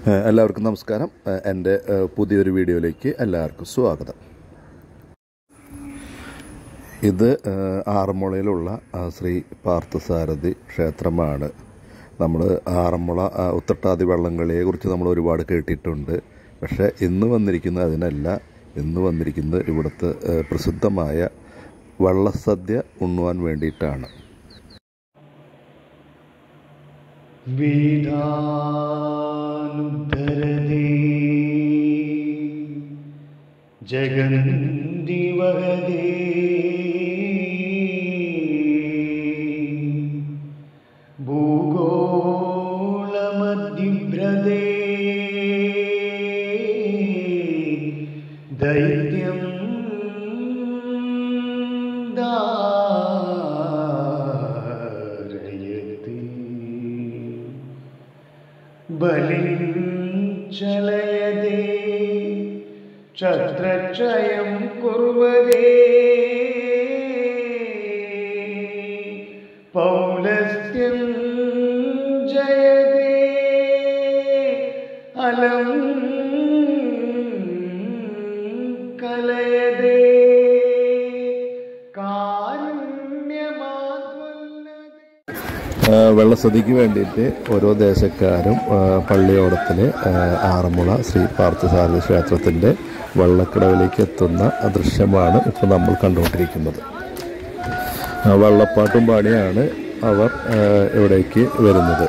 ഏഹ് എല്ലാവർക്കും നമസ്കാരം ഏഹ് എൻ്റെ ഏഹ് പുതിയൊരു വീഡിയോയിലേക്ക് എല്ലാവർക്കും സ്വാഗതം ഇത് ഏഹ് ആറന്മുളയിലുള്ള ആ, ശ്രീ പാർത്ഥസാരഥി ക്ഷേത്രമാണ് നമ്മൾ ആറന്മുള ആ, ഉത്രട്ടാതി വള്ളംകളിയെ കുറിച്ച് നമ്മൾ ഒരുപാട് കേട്ടിട്ടുണ്ട് പക്ഷേ ഇന്ന് വന്നിരിക്കുന്നത് അതിനല്ല ഇന്ന് വന്നിരിക്കുന്നത് ഇവിടുത്തെ ഏഹ് പ്രസിദ്ധമായ വള്ളസദ്യ ഉണ്ണുവാൻ വേണ്ടിയിട്ടാണ് वेदानुद्धरते जगन्दिवहदे भूगोळमद्युभ्रदे दैत्यं दारयति बलिं चलयदे छत्रक्षयं कुर्वदे पौलस्त्यं जयदे अलं कलयदे कारुण्यमाद्वल्लदे ആ, വെള്ളസദ്യക്ക് വേണ്ടിയിട്ട് ഓരോ ദേശക്കാരും ആ, പള്ളിയോടത്തിൽ ആ, ആറന്മുള ശ്രീ പാർത്ഥസാരഥി ക്ഷേത്രത്തിൻ്റെ വള്ളക്കടവിലേക്ക് എത്തുന്ന ദൃശ്യമാണ് ഇപ്പോൾ നമ്മൾ കണ്ടുകൊണ്ടിരിക്കുന്നത് ആ, വള്ളപ്പാട്ടും പാടിയാണ് അവർ ആ, ഇവിടേക്ക് വരുന്നത്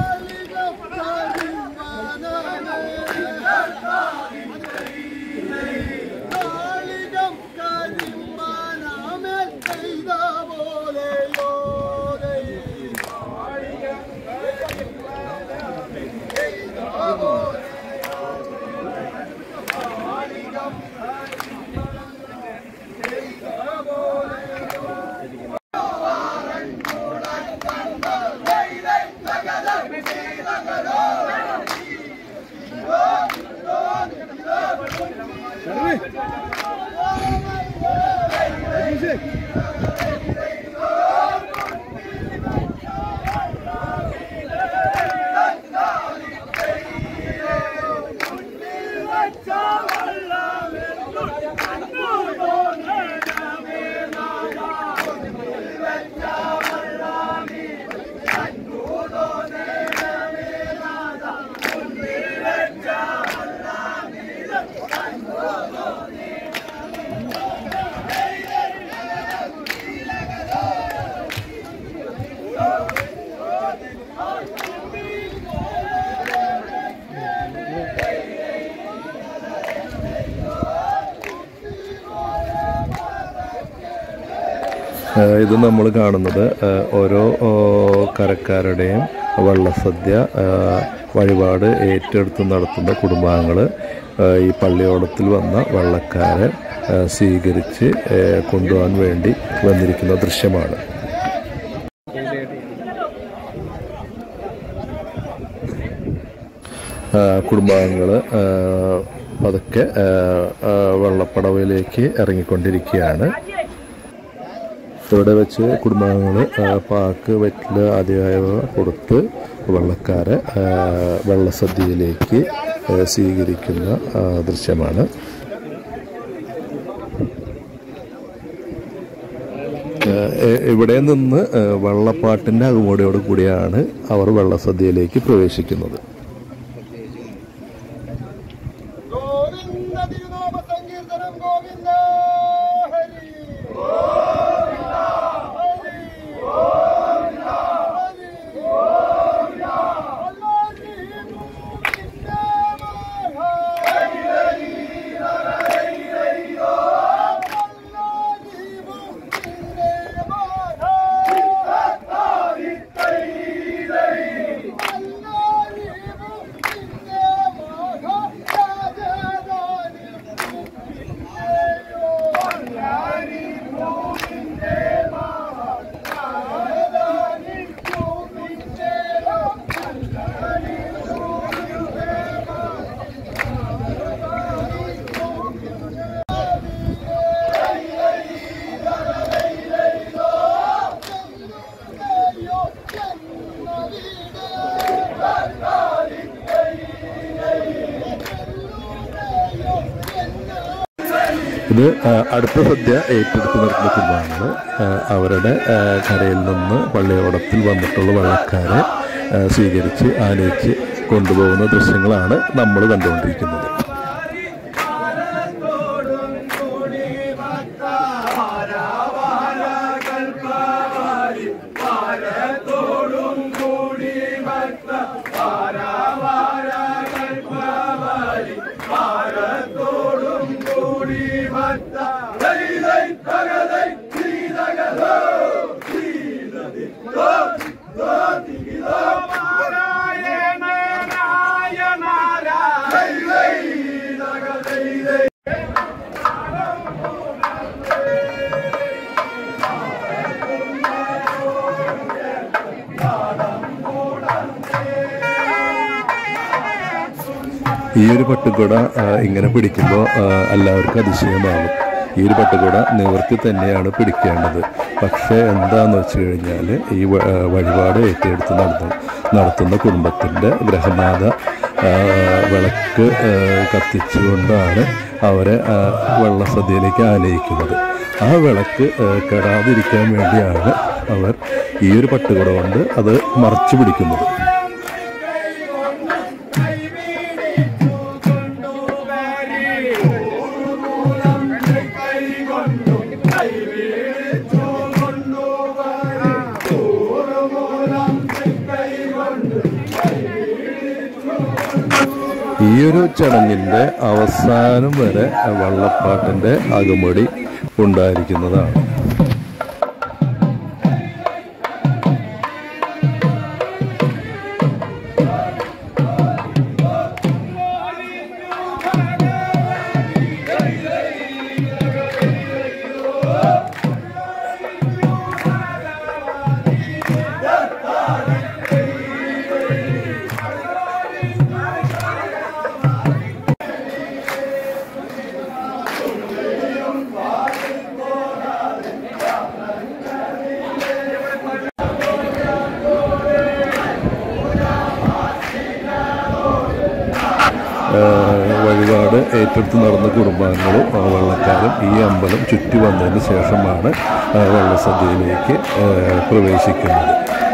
ആ, ഇത് നമ്മൾ കാണുന്നത് ആ, ഓരോ ഓ, കരക്കാരുടെയും വള്ളസദ്യ ആ, വഴിപാട് ഏറ്റെടുത്ത് നടത്തുന്ന കുടുംബാംഗങ്ങൾ ഈ പള്ളിയോടത്തിൽ വന്ന വള്ളക്കാരെ ആ, സ്വീകരിച്ച് ആ, കൊണ്ടുപോകാൻ വേണ്ടി വന്നിരിക്കുന്ന ദൃശ്യമാണ് കുടുംബാംഗങ്ങൾ പതുക്കെ ആ, ആ, വള്ളപ്പടവിലേക്ക് ഇറങ്ങിക്കൊണ്ടിരിക്കുകയാണ് ഇവിടെ വെച്ച് കുടുംബാംഗങ്ങൾ പാക്ക് വെറ്റില് ആദ്യമായവ കൊടുത്ത് വള്ളക്കാരെ ആ, വള്ളസദ്യയിലേക്ക് ആ, സ്വീകരിക്കുന്ന ആ, ദൃശ്യമാണ് ആ, എ- ഇവിടെ നിന്ന് ആ, വള്ളപ്പാട്ടിൻ്റെ അകമോടിയോട് കൂടിയാണ് അവർ വള്ളസദ്യയിലേക്ക് പ്രവേശിക്കുന്നത് ഗോവിന്ദ തിരുനാമ സങ്കീർത്തനം ഗോവിന്ദ ഹരി ഹരി ഇത് ആ, അടുത്ത സദ്യ ഏറ്റെടുത്ത് നടത്തുന്ന കുടുംബാംഗങ്ങൾ അവരുടെ ആ, കരയിൽ നിന്ന് പള്ളിയോടത്തിൽ വന്നിട്ടുള്ള വെള്ളക്കാരെ ആ, സ്വീകരിച്ച് ആനയിച്ച് കൊണ്ടുപോകുന്ന ദൃശ്യങ്ങളാണ് നമ്മൾ കണ്ടുകൊണ്ടിരിക്കുന്നത് ഈ ഒരു പട്ടുകുട ആ, ഇങ്ങനെ പിടിക്കുമ്പോൾ എല്ലാവർക്കും അതിശയമാകും ഈ ഒരു പട്ടുകുട നിവർത്തി തന്നെയാണ് പിടിക്കേണ്ടത് പക്ഷേ എന്താന്ന് വെച്ച് കഴിഞ്ഞാൽ ഈ വ- ആ, വഴിപാട് ഏറ്റെടുത്ത് നടത്തുന്ന നടത്തുന്ന കുടുംബത്തിൻ്റെ ഗ്രഹനാഥ ആ, വിളക്ക് ആ, കത്തിച്ചുകൊണ്ടാണ് അവരെ ആ, വെള്ളസദ്യയിലേക്ക് ആനയിക്കുന്നത് ആ വിളക്ക് ആ, കെടാതിരിക്കാൻ വേണ്ടിയാണ് അവർ ഈ ഒരു പട്ടുകുട കൊണ്ട് അത് മറച്ചു പിടിക്കുന്നത് ഈ ഒരു ചടങ്ങിൻ്റെ അവസാനം വരെ വള്ളപ്പാട്ടിൻ്റെ അകമടി ഉണ്ടായിരിക്കുന്നതാണ് ഏഹ് വഴിപാട് ഏറ്റെടുത്ത് നടന്ന കുടുംബാംഗങ്ങളും ആ, വള്ളക്കാരും ഈ അമ്പലം ചുറ്റി വന്നതിന് ശേഷമാണ് ആ, വള്ളസദ്യയിലേക്ക് ഏഹ് പ്രവേശിക്കുന്നത്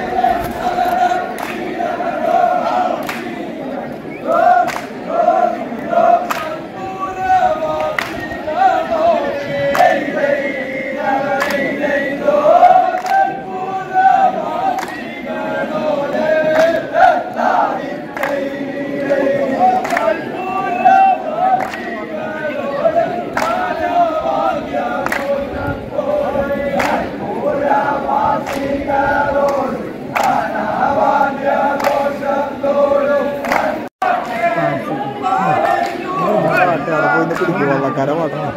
വള്ളക്കാരെ മാത്രം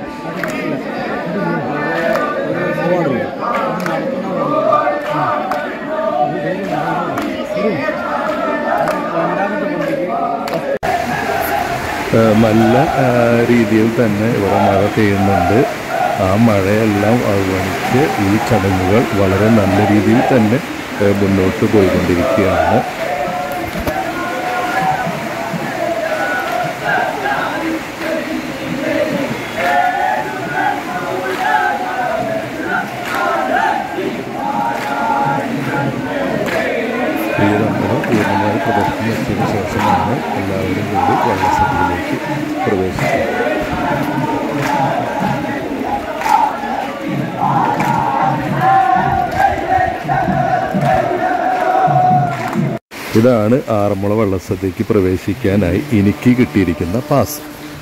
ഏഹ് നല്ല ആ, രീതിയിൽ തന്നെ ഇവിടെ മഴ പെയ്യുന്നുണ്ട് ആ മഴയെല്ലാം അവഗണിച്ച് ഈ ചടങ്ങുകൾ വളരെ നല്ല രീതിയിൽ തന്നെ ഏഹ് മുന്നോട്ട് പോയിക്കൊണ്ടിരിക്കുകയാണ് ഈ നമ്മുടെ പൂർണ്ണമായ പ്രദർശനം എത്തിയതിനു ശേഷമാണ് എല്ലാവരും കൂടി വെള്ളസദ്യയിലേക്ക് പ്രവേശിച്ചത് ഇതാണ് ആറന്മുള വള്ളസദ്യക്ക് പ്രവേശിക്കാനായി എനിക്ക് കിട്ടിയിരിക്കുന്ന പാസ്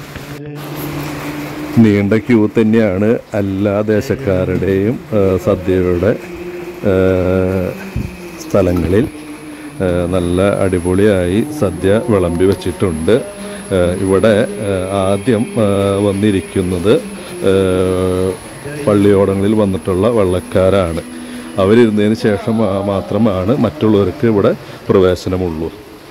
നീണ്ട ക്യൂ തന്നെയാണ് എല്ലാ ദേശക്കാരുടെയും ആ, സദ്യയുടെ ആ, സ്ഥലങ്ങളിൽ ആ, നല്ല അടിപൊളിയായി സദ്യ വിളമ്പി വച്ചിട്ടുണ്ട് ആ, ഇവിടെ ആ, ആദ്യം ആ, വന്നിരിക്കുന്നത് ആ, പള്ളിയോടങ്ങളിൽ വന്നിട്ടുള്ള വള്ളക്കാരാണ് അവരിരുന്നതിന് ശേഷം മാ- മാത്രമാണ് മറ്റുള്ളവർക്ക് ഇവിടെ പ്രവേശനമുള്ളൂ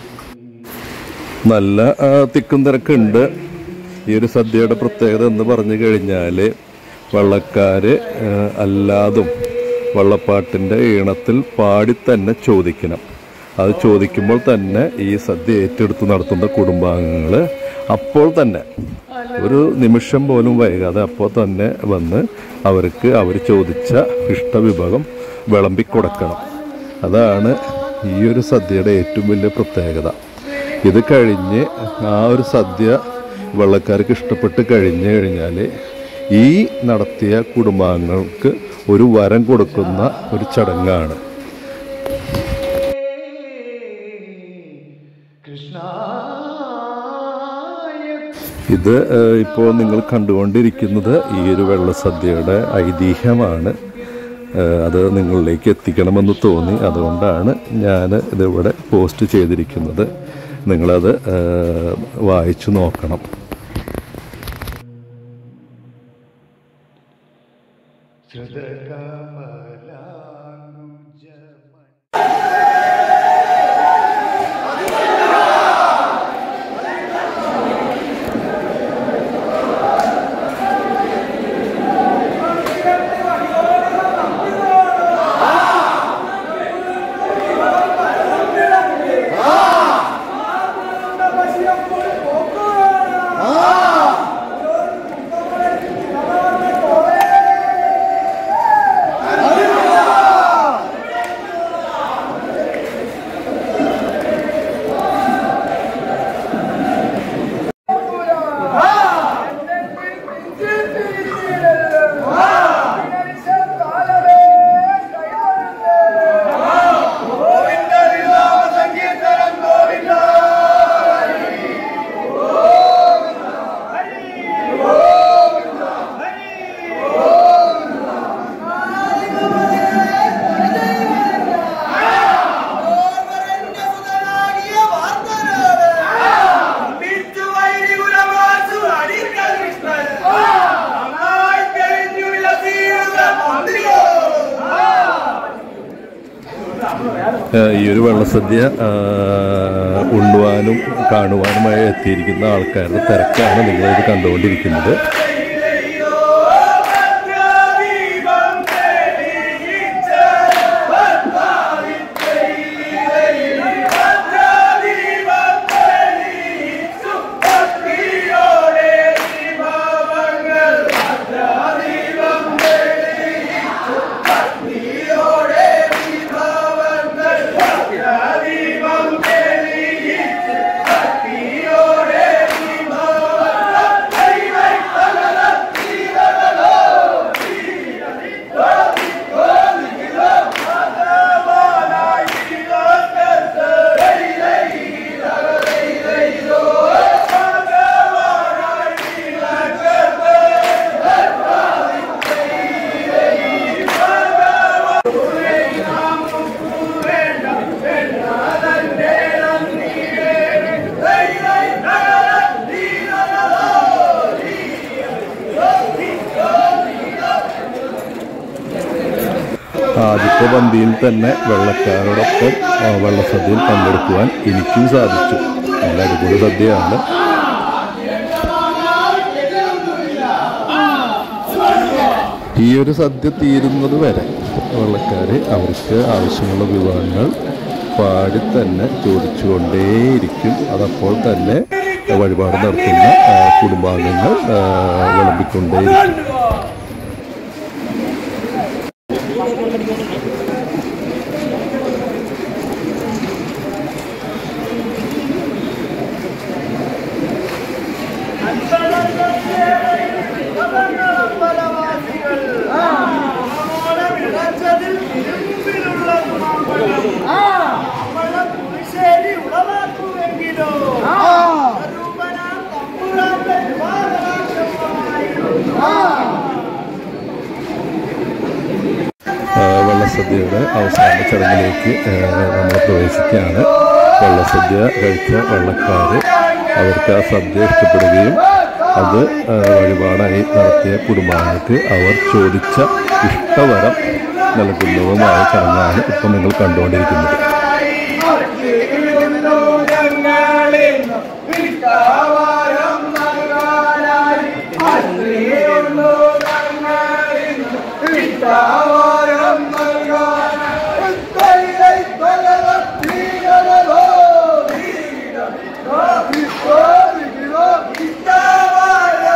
നല്ല ആ, തിക്കും തിരക്കുണ്ട് ഈ ഒരു സദ്യയുടെ പ്രത്യേകത എന്ന് പറഞ്ഞു കഴിഞ്ഞാൽ വള്ളക്കാര് ആ, അല്ലാതും വള്ളപ്പാട്ടിൻ്റെ ഈണത്തിൽ പാടി തന്നെ ചോദിക്കണം അത് ചോദിക്കുമ്പോൾ തന്നെ ഈ സദ്യ ഏറ്റെടുത്ത് നടത്തുന്ന കുടുംബാംഗങ്ങൾ അപ്പോൾ തന്നെ ഒരു നിമിഷം പോലും വൈകാതെ അപ്പോൾ തന്നെ വന്ന് അവർക്ക് അവർ ചോദിച്ച ഇഷ്ടവിഭവം വിളമ്പിക്കൊടുക്കണം അതാണ് ഈ ഒരു സദ്യയുടെ ഏറ്റവും വലിയ പ്രത്യേകത ഇത് കഴിഞ്ഞ് ആ ഒരു സദ്യ വെള്ളക്കാർക്ക് ഇഷ്ടപ്പെട്ട് കഴിഞ്ഞു കഴിഞ്ഞാൽ ഈ നടത്തിയ കുടുംബാംഗങ്ങൾക്ക് ഒരു വരം കൊടുക്കുന്ന ഒരു ചടങ്ങാണ് കൃഷ്ണായ ഇത് ഏഹ്, ഇപ്പോൾ നിങ്ങൾ കണ്ടുകൊണ്ടിരിക്കുന്നത് ഈ ഒരു വെള്ളസദ്യയുടെ ഐതിഹ്യമാണ് ഏഹ്, അത് നിങ്ങളിലേക്ക് എത്തിക്കണമെന്ന് തോന്നി അതുകൊണ്ടാണ് ഞാൻ ഇതിവിടെ പോസ്റ്റ് ചെയ്തിരിക്കുന്നത് നിങ്ങളത് ഏഹ്, വായിച്ചു നോക്കണം ശ്രുതകമലാനുജമ ഏഹ്, ഈ ഒരു വെള്ളസദ്യ ഏഹ്, ഉണ്ണുവാനും കാണുവാനുമായി എത്തിയിരിക്കുന്ന ആൾക്കാരുടെ തിരക്കാണ് നിങ്ങളിത് കണ്ടുകൊണ്ടിരിക്കുന്നത് ആദ്യത്തെ പന്തിയിൽ തന്നെ വെള്ളക്കാരോടൊപ്പം ആ, വെള്ളസദ്യയിൽ പങ്കെടുക്കുവാൻ എനിക്കും സാധിച്ചു നല്ല അടിപൊളി സദ്യയാണ് ഈ ഒരു സദ്യ തീരുന്നത് വരെ വെള്ളക്കാർ അവർക്ക് ആവശ്യമുള്ള വിഭവങ്ങൾ പാടി തന്നെ ചോദിച്ചുകൊണ്ടേയിരിക്കും അതപ്പോൾ തന്നെ വഴിപാട് നടത്തുന്ന ആ, കുടുംബാംഗങ്ങൾ ആ, വിളമ്പിക്കൊണ്ടേയിരിക്കും ആ, വെള്ളസദ്യയുടെ അവസാന ചടങ്ങിലേക്ക് നമ്മൾ പ്രവേശിക്കുകയാണ് വെള്ളസദ്യ കഴിച്ച വെള്ളക്കാർ അവർക്ക് ആ സദ്യ ഇഷ്ടപ്പെടുകയും അത് ആ, വഴിപാടായി നടത്തിയ കുടുംബാംഗങ്ങൾക്ക് അവർ ചോദിച്ച ഇഷ്ടവരം നൽകുന്നതുമായ ചടങ്ങാണ് ഇപ്പം നിങ്ങൾ കണ്ടുകൊണ്ടിരിക്കുന്നത് ോ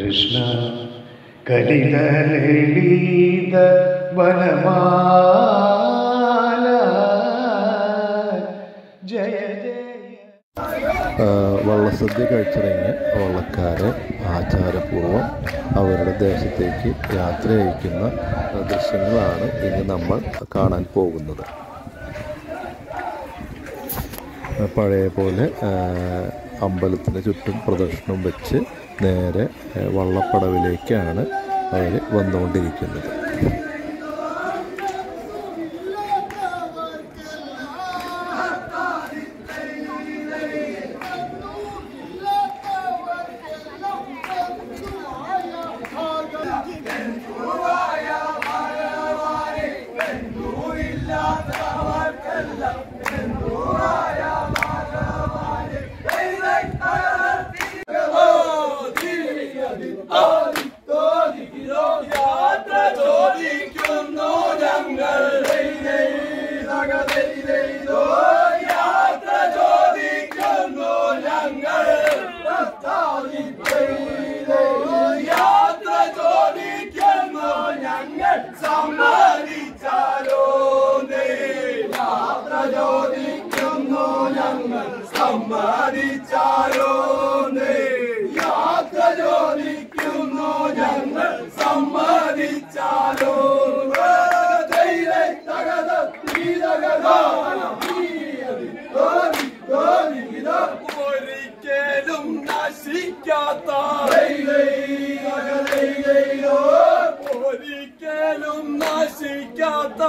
കൃഷ്ണ കലിതലളിത വനമാല ജയ ജയ ആ, വള്ളസദ്യ കഴിച്ചിറങ്ങിയ വള്ളക്കാരെ ആചാരപൂർവം അവരുടെ ദേശത്തേക്ക് യാത്ര അയക്കുന്ന ദൃശ്യങ്ങളാണ് ഇനി നമ്മൾ കാണാൻ പോകുന്നത് ആ, പഴയ പോലെ ആ, അമ്പലത്തിന് ചുറ്റും പ്രദക്ഷിണം വെച്ച് നേരെ ആ, വള്ളപ്പടവിലേക്കാണ് അവർ വന്നുകൊണ്ടിരിക്കുന്നത് ഒരിക്കലും നശിക്കാത്ത ഒരിക്കലും നശിക്കാത്ത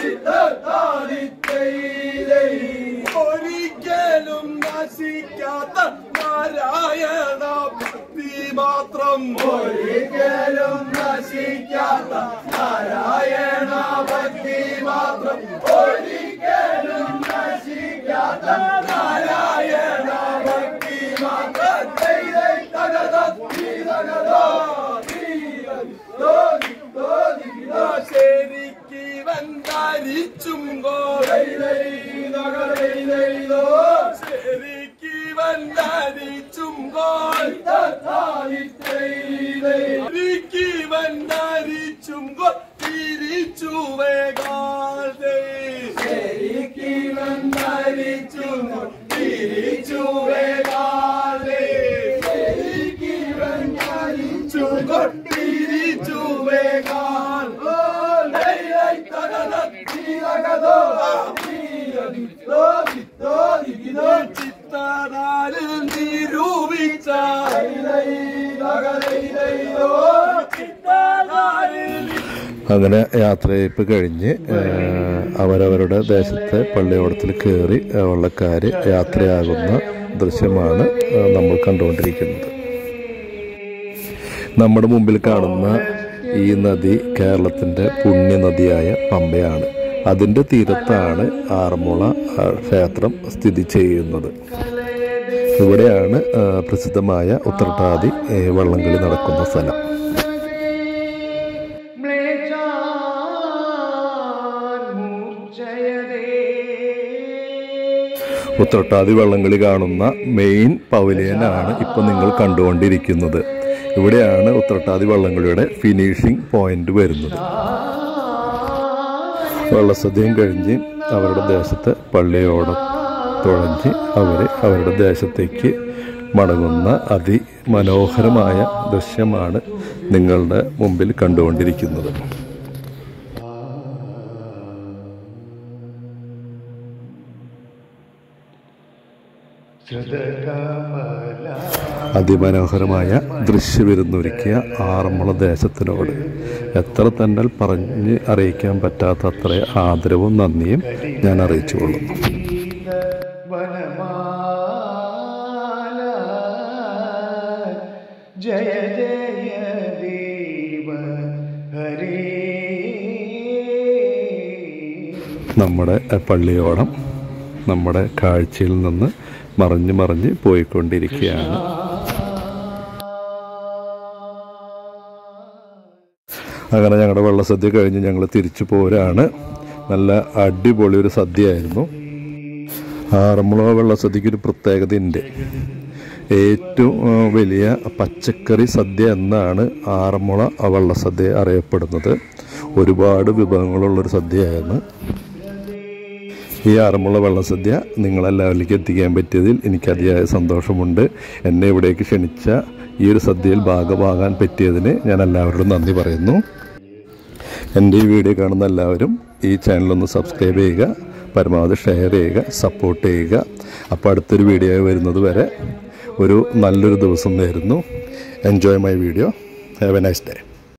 ഒരിക്കലും നശിക്കാത്ത നാരായണ ഭക്തി മാത്രം ഒരിക്കലും നശിക്കാത്ത നാരായണ ഭക്തി മാത്രം ഒരിക്കലും നശിക്കാത്ത നാരായണ ഭക്തി മാത്രം തകത ശരിക്ക് വന്ദരിച്ചും ശരിക്ക് വന്ദരിച്ചും ശരിക്ക് വന്ദരിച്ചും തിരിച്ചു വേഗാതെ ശരിക്ക് വന്ദരിച്ചും തിരിച്ചു വേഗാതെ ശരിക്ക് വന്ദരിച്ചു തിരിച്ചു വേഗാൽ ചിത്താനാല് നിരൂപിച്ച ചിത്താനാല് അങ്ങനെ യാത്രയയപ്പ് കഴിഞ്ഞ് ഏഹ്, അവരവരുടെ ദേശത്തെ പള്ളിയോടത്തിൽ കയറി വള്ളക്കാർ യാത്രയാകുന്ന ദൃശ്യമാണ് ഏഹ്, നമ്മൾ കണ്ടുകൊണ്ടിരിക്കുന്നത് നമ്മുടെ മുമ്പിൽ കാണുന്ന ഈ നദി കേരളത്തിൻ്റെ പുണ്യനദിയായ പമ്പയാണ് അതിൻ്റെ തീരത്താണ് ആറന്മുള ആ, ക്ഷേത്രം സ്ഥിതി ചെയ്യുന്നത് ഇവിടെയാണ് ആ, പ്രസിദ്ധമായ ഉത്രട്ടാതി ഏ, വള്ളംകളി നടക്കുന്ന സ്ഥലം ഉത്രട്ടാതി വള്ളംകളി കാണുന്ന മെയിൻ പവലിയനാണ് ഇപ്പം നിങ്ങൾ കണ്ടുകൊണ്ടിരിക്കുന്നത് ഇവിടെയാണ് ഉത്രട്ടാതി വള്ളംകളിയുടെ ഫിനിഷിംഗ് പോയിന്റ് വരുന്നത് വള്ളസദ്യയും കഴിഞ്ഞ് അവരുടെ ദേശത്ത് പള്ളിയോട് തുഴഞ്ഞ് അവർ അവരുടെ ദേശത്തേക്ക് മടങ്ങുന്ന അതിമനോഹരമായ ദൃശ്യമാണ് നിങ്ങളുടെ മുമ്പിൽ കണ്ടുകൊണ്ടിരിക്കുന്നത് അതിമനോഹരമായ ദൃശ്യവിരുന്നൊരുക്കിയ ആറന്മുള ദേശത്തിനോട് എത്ര തന്നെ പറഞ്ഞ് അറിയിക്കാൻ പറ്റാത്ത അത്ര ആദരവും നന്ദിയും ഞാൻ അറിയിച്ചുകൊള്ളുന്നു വനമാല ജയ ജയ ദേവ ഹരേ നമ്മുടെ പള്ളിയോടം നമ്മുടെ കാഴ്ചയിൽ നിന്ന് മറഞ്ഞ് മറഞ്ഞ് പോയിക്കൊണ്ടിരിക്കുകയാണ് അങ്ങനെ ഞങ്ങളുടെ വെള്ളസദ്യ കഴിഞ്ഞ് ഞങ്ങൾ തിരിച്ചു പോരാണ് നല്ല അടിപൊളി ഒരു സദ്യയായിരുന്നു ആറന്മുള വെള്ളസദ്യക്ക് ഒരു പ്രത്യേകതയുണ്ട് ഏറ്റവും ആ, വലിയ പച്ചക്കറി സദ്യ എന്നാണ് ആറന്മുള വള്ളസദ്യ അറിയപ്പെടുന്നത് ഒരുപാട് വിഭവങ്ങളുള്ളൊരു സദ്യയാണ് ഈ ആറന്മുള വള്ളസദ്യ നിങ്ങളെല്ലാവരിലേക്ക് എത്തിക്കാൻ പറ്റിയതിൽ എനിക്ക് അതിയായ സന്തോഷമുണ്ട് എന്നെ ഇവിടേക്ക് ക്ഷണിച്ച ഈ ഒരു സദ്യയിൽ ഭാഗമാകാൻ പറ്റിയതിന് ഞാൻ എല്ലാവരോടും നന്ദി പറയുന്നു എൻ്റെ ഈ വീഡിയോ കാണുന്ന എല്ലാവരും ഈ ചാനലൊന്ന് സബ്സ്ക്രൈബ് ചെയ്യുക പരമാവധി ഷെയർ ചെയ്യുക സപ്പോർട്ട് ചെയ്യുക അപ്പോൾ അടുത്തൊരു വീഡിയോ വരുന്നത് വരെ ഒരു നല്ലൊരു ദിവസം നേരുന്നു enjoy my video have a nice day